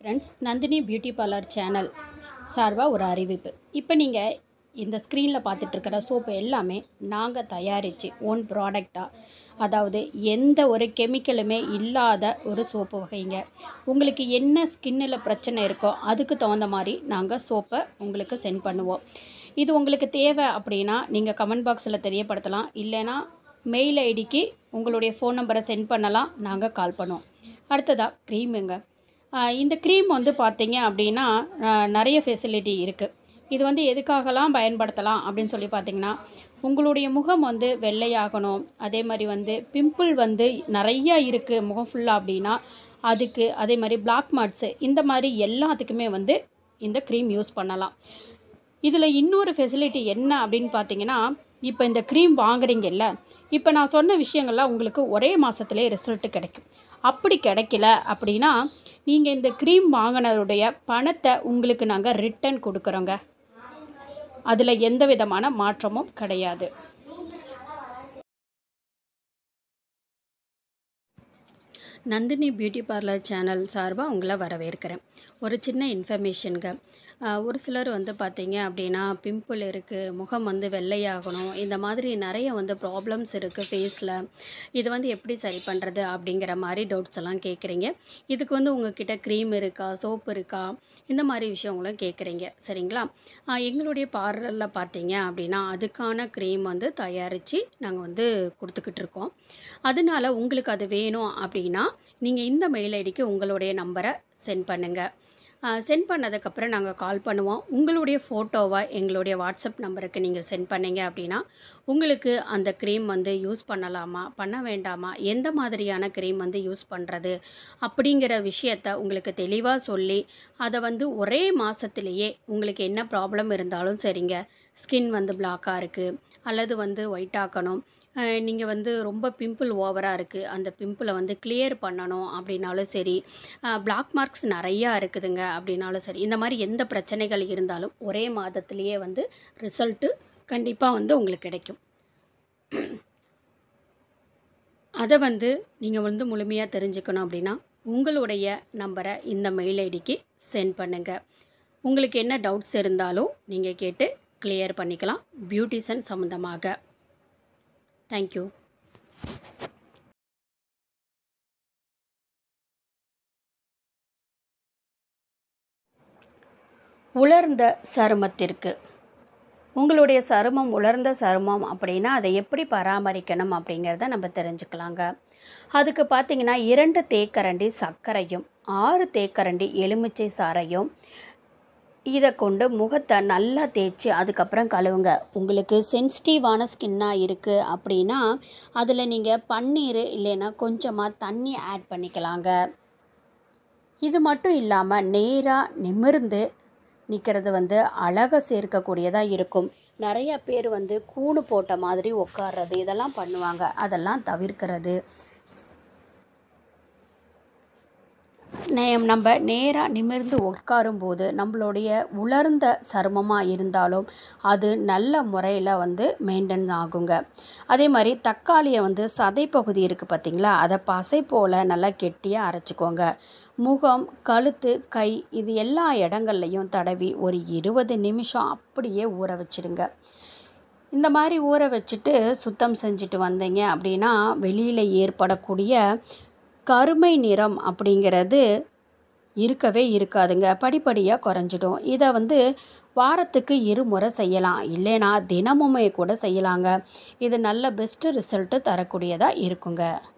friends Nandini beauty parlour channel சார்பாக ஒரு அறிவிப்பு இப்போ நீங்கள் இந்த ஸ்க்ரீனில் பார்த்துட்ருக்கிற சோப்பு எல்லாமே நாங்கள் தயாரித்து ஓன் ப்ராடக்டாக அதாவது எந்த ஒரு கெமிக்கலுமே இல்லாத ஒரு சோப்பு வகைங்க உங்களுக்கு என்ன ஸ்கின்னில் பிரச்சனை இருக்கோ அதுக்கு தகுந்த மாதிரி நாங்கள் சோப்பை உங்களுக்கு சென்ட் பண்ணுவோம் இது உங்களுக்கு தேவை அப்படின்னா நீங்கள் கமெண்ட் பாக்ஸில் தெரியப்படுத்தலாம் இல்லைன்னா மெயில் ஐடிக்கு உங்களுடைய ஃபோன் நம்பரை சென்ட் பண்ணலாம் நாங்கள் கால் பண்ணுவோம் அடுத்ததாக க்ரீமுங்க ஆஹ் இந்த க்ரீம் வந்து பார்த்தீங்க அப்படின்னா ஆஹ் நிறைய ஃபெசிலிட்டி இருக்குது இது வந்து எதுக்காகலாம் பயன்படுத்தலாம் அப்படின்னு சொல்லி பார்த்தீங்கன்னா உங்களுடைய முகம் வந்து வெள்ளையாகணும் அதே மாதிரி வந்து பிம்பிள் வந்து நிறையா இருக்குது முகம் ஃபுல்லாக அப்படின்னா அதுக்கு அதே மாதிரி பிளாக் மார்க்ஸு இந்த மாதிரி எல்லாத்துக்குமே வந்து இந்த க்ரீம் யூஸ் பண்ணலாம் இதில் இன்னொரு ஃபெசிலிட்டி என்ன அப்படின்னு பார்த்தீங்கன்னா இப்போ இந்த க்ரீம் வாங்குறீங்கல்ல இப்போ நான் சொன்ன விஷயங்கள்லாம் உங்களுக்கு ஒரே மாதத்துலேயே ரிசல்ட்டு கிடைக்கும் அப்படி கிடைக்கல அப்படின்னா நீங்கள் இந்த க்ரீம் வாங்கினருடைய பணத்தை உங்களுக்கு நாங்கள் ரிட்டர்ன் கொடுக்குறோங்க அதில் எந்த விதமான மாற்றமும் கிடையாது நந்தினி பியூட்டி பார்லர் சேனல் சார்பாக உங்களை வரவேற்கிறேன் ஒரு சின்ன இன்ஃபர்மேஷனுங்க ஆஹ் ஒரு சிலர் வந்து பார்த்தீங்க அப்படின்னா பிம்பிள் இருக்குது முகம் வந்து வெள்ளையாகணும் இந்த மாதிரி நிறைய வந்து ப்ராப்ளம்ஸ் இருக்குது ஃபேஸில் இது வந்து எப்படி சரி பண்ணுறது அப்படிங்கிற மாதிரி டவுட்ஸ் எல்லாம் கேட்குறீங்க இதுக்கு வந்து உங்ககிட்ட க்ரீம் இருக்கா சோப் இருக்கா இந்த மாதிரி விஷயங்களும் கேட்குறீங்க சரிங்களா ஆஹ் எங்களுடைய பார்லரில் பார்த்தீங்க அப்படின்னா அதுக்கான க்ரீம் வந்து தயாரித்து நாங்கள் வந்து கொடுத்துக்கிட்டு இருக்கோம் அதனால உங்களுக்கு அது வேணும் அப்படின்னா நீங்கள் இந்த மெயில் ஐடிக்கு உங்களுடைய நம்பரை சென்ட் பண்ணுங்கள் சென்ட் பண்ணதுக்கப்புறம் நாங்கள் கால் பண்ணுவோம் உங்களுடைய ஃபோட்டோவை எங்களுடைய வாட்ஸ்அப் நம்பருக்கு நீங்கள் சென்ட் பண்ணீங்க அப்படின்னா உங்களுக்கு அந்த க்ரீம் வந்து யூஸ் பண்ணலாமா பண்ண வேண்டாமா எந்த மாதிரியான க்ரீம் வந்து யூஸ் பண்ணுறது அப்படிங்கிற விஷயத்த உங்களுக்கு தெளிவாக சொல்லி அதை வந்து ஒரே மாதத்துலேயே உங்களுக்கு என்ன ப்ராப்ளம் இருந்தாலும் சரிங்க ஸ்கின் வந்து பிளாக்காக இருக்குது அல்லது வந்து ஒயிட் ஆக்கணும் நீங்கள் வந்து ரொம்ப பிம்பிள் ஓவராக இருக்குது அந்த பிம்பிளை வந்து கிளியர் பண்ணணும் அப்படின்னாலும் சரி பிளாக் மார்க்ஸ் நிறையா இருக்குதுங்க அப்படின்னாலும் சரி இந்த மாதிரி எந்த பிரச்சனைகள் இருந்தாலும் ஒரே மாதத்துலேயே வந்து ரிசல்ட்டு கண்டிப்பாக வந்து உங்களுக்கு கிடைக்கும் அதை வந்து நீங்கள் வந்து முழுமையாக தெரிஞ்சுக்கணும் அப்படின்னா உங்களுடைய நம்பரை இந்த மெயில் ஐடிக்கு சென்ட் பண்ணுங்கள் உங்களுக்கு என்ன டவுட்ஸ் இருந்தாலும் நீங்கள் கேட்டு கிளியர் பண்ணிக்கலாம் பியூட்டிஷன் சம்மந்தமாக தேங்க்யூ உலர்ந்த சருமத்திற்கு உங்களுடைய சருமம் உலர்ந்த சருமம் அப்படின்னா அதை எப்படி பராமரிக்கணும் அப்படிங்கிறத நம்ம தெரிஞ்சுக்கலாங்க அதுக்கு பார்த்தீங்கன்னா இரண்டு தேக்கரண்டி சர்க்கரையும் ஆறு தேக்கரண்டி எலுமிச்சை சாறையும் இதை கொண்டு முகத்தை நல்லா தேய்ச்சி அதுக்கப்புறம் கழுவுங்க உங்களுக்கு சென்சிட்டிவான ஸ்கின்னாக இருக்குது அப்படின்னா அதில் நீங்கள் பன்னீர் இல்லைன்னா கொஞ்சமாக தண்ணி ஆட் பண்ணிக்கலாங்க இது மட்டும் இல்லாமல் நேராக நிமிர்ந்து நிற்கிறது வந்து அழகை சேர்க்கக்கூடியதாக இருக்கும் நிறைய பேர் வந்து கூணு போட்ட மாதிரி உட்கார்றது இதெல்லாம் பண்ணுவாங்க அதெல்லாம் தவிர்க்கிறது நே நம்ம நேராக நிமிர்ந்து உட்காரும்போது நம்மளுடைய உலர்ந்த சருமமாக இருந்தாலும் அது நல்ல முறையில் வந்து மெயின்டைன் ஆகுங்க அதே மாதிரி தக்காளியை வந்து சதை பகுதி இருக்குது பார்த்திங்களா அதை பசை போல் நல்லா கெட்டியாக அரைச்சிக்கோங்க முகம் கழுத்து கை இது எல்லா இடங்கள்லையும் தடவி ஒரு இருபது நிமிஷம் அப்படியே ஊற வச்சிடுங்க இந்த மாதிரி ஊற வச்சுட்டு சுத்தம் செஞ்சுட்டு வந்தீங்க அப்படின்னா வெளியில் ஏற்படக்கூடிய கருமை நிறம் அப்படிங்கிறது இருக்கவே இருக்காதுங்க படிப்படியாக குறைஞ்சிடும் இதை வந்து வாரத்துக்கு இருமுறை செய்யலாம் இல்லைனா தினமுமே கூட செய்யலாங்க இது நல்ல பெஸ்ட்டு ரிசல்ட்டு தரக்கூடியதாக இருக்குங்க